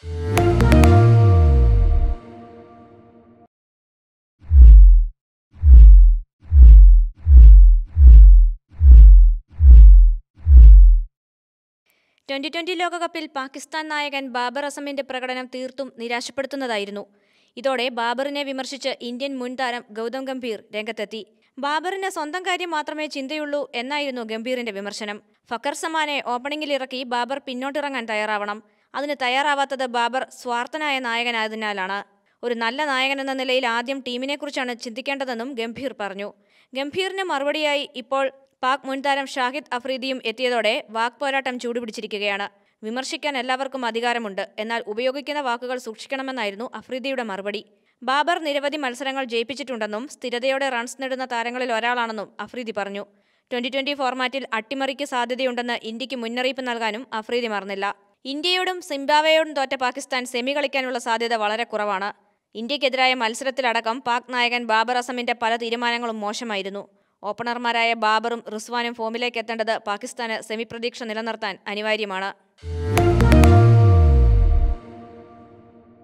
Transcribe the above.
twenty twenty ലോകകപ്പിൽ പാകിസ്ഥാൻ നായകൻ ബാബർ അസമിന്റെ പ്രകടനം തീർത്തും നിരാശപ്പെടുത്തുന്നതായിരുന്നു ഇതോടെ ബാബറിനെ വിമർശിച്ച് ഇന്ത്യൻ മുൻ താരം ഗൗതം ഗംഭീർ രംഗത്തെത്തി ബാബറിന് സ്വന്തം കാര്യം മാത്രമേ ചിന്തയുള്ളൂ എന്നായിരുന്നു ഗംഭീറിന്റെ വിമർശനം ഫക്കർ സമാനെ ഓപ്പണിംഗിൽ ഇറക്കി ബാബർ പിന്നോട്ടിറങ്ങാൻ തയ്യാറാവണം അതിന് തയ്യാറാവാത്തത് ബാബർ സ്വാർത്ഥനായ നായകനായതിനാലാണ് ഒരു നല്ല നായകൻ എന്ന നിലയിൽ ആദ്യം ടീമിനെക്കുറിച്ചാണ് ചിന്തിക്കേണ്ടതെന്നും ഗംഭീർ പറഞ്ഞു ഗംഭീറിന് മറുപടിയായി ഇപ്പോൾ പാക് മുൻതാരം ഷാഹിദ് അഫ്രീദിയും എത്തിയതോടെ വാക് പോരാട്ടം ചൂടുപിടിച്ചിരിക്കുകയാണ് വിമർശിക്കാൻ എല്ലാവർക്കും അധികാരമുണ്ട് എന്നാൽ ഉപയോഗിക്കുന്ന വാക്കുകൾ സൂക്ഷിക്കണമെന്നായിരുന്നു അഫ്രീദിയുടെ മറുപടി ബാബർ നിരവധി മത്സരങ്ങൾ ജയിപ്പിച്ചിട്ടുണ്ടെന്നും സ്ഥിരതയോടെ റൺസ് നേടുന്ന താരങ്ങളിൽ ഒരാളാണെന്നും അഫ്രീദി പറഞ്ഞു ട്വന്റി ട്വന്റി ഫോർമാറ്റിൽ അട്ടിമറിക്ക് സാധ്യതയുണ്ടെന്ന് ഇന്ത്യക്ക് മുന്നറിയിപ്പ് നൽകാനും അഫ്രീദി മറന്നില്ല ഇന്ത്യയോടും സിംബാബ്വേയോടും തോറ്റ പാകിസ്ഥാൻ സെമി കളിക്കാനുള്ള സാധ്യത വളരെ കുറവാണ് ഇന്ത്യക്കെതിരായ മത്സരത്തിലടക്കം പാക് നായകൻ ബാബർ അസമിന്റെ പല തീരുമാനങ്ങളും മോശമായിരുന്നു ഓപ്പണർമാരായ ബാബറും റിസ്വാനും ഫോമിലേക്ക് എത്തേണ്ടത് പാകിസ്ഥാന് സെമി പ്രതീക്ഷ നിലനിർത്താൻ അനിവാര്യമാണ്